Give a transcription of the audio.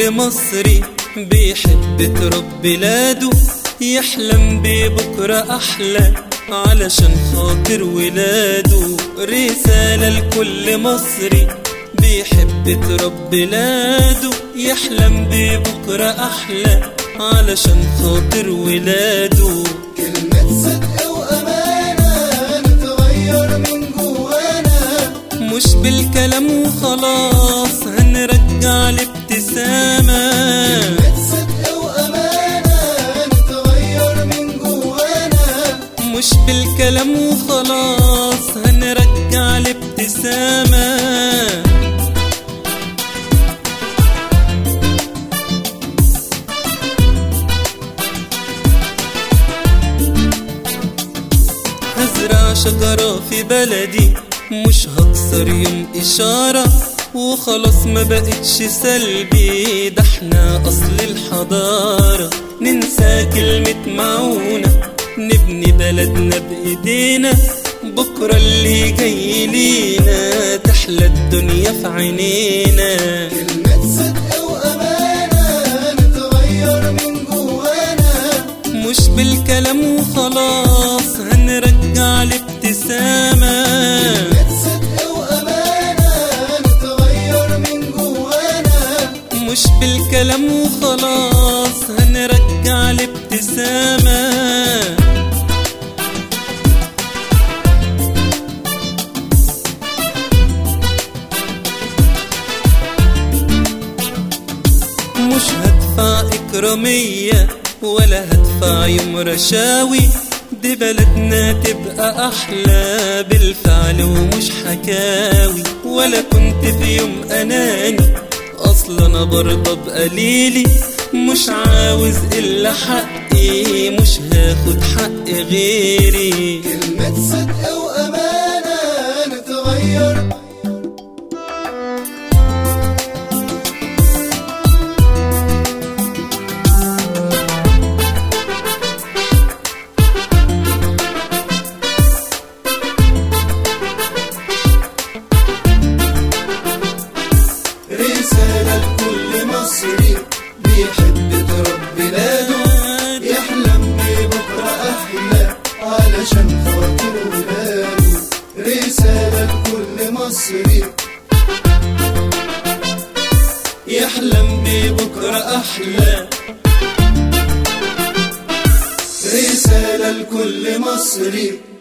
لكل مصري بيحب تراب بلاده يحلم ببكرة أحلى علشان خاطر ولاده رسالة لكل مصري بيحب تراب بلاده يحلم ببكرة أحلى علشان خاطر ولاده كلمة صدق وأمانة نتغير من جوانا مش بالكلام وخلاص هنرجع الابتسامة كلمة صدق وأمانة نتغير من جوانا مش بالكلام وخلاص هنرجع الابتسامة هزرع شجرة في بلدي مش هكسر يوم إشارة وخلاص ما بقتش سلبي ده احنا أصل الحضارة ننسى كلمة معونة نبني بلدنا بإيدينا بكرة اللي جاي لينا تحلى الدنيا في عينينا كلمة صدق وأمانة نتغير من جوانا مش بالكلام وخلاص هنرجع الابتسامة كلمة صدق وأمانة نتغير من جوانا مش بالكلام وخلاص هنرجع الابتسامة مش هدفع إكرامية ولا هدفع يوم رشاوي دي بلدنا تبقى أحلى بالفعل ومش حكاوي ولا كنت في يوم أناني أصلا أنا برضى بقليلي مش عاوز إلا حقي مش هاخد حق غيري كلمة صدق وأمانة نتغير رسالة لكل مصري بيحب تراب بلاده يحلم ببكرة أحلى علشان خاطر ولاده رسالة لكل مصري يحلم ببكرة أحلى رسالة لكل مصري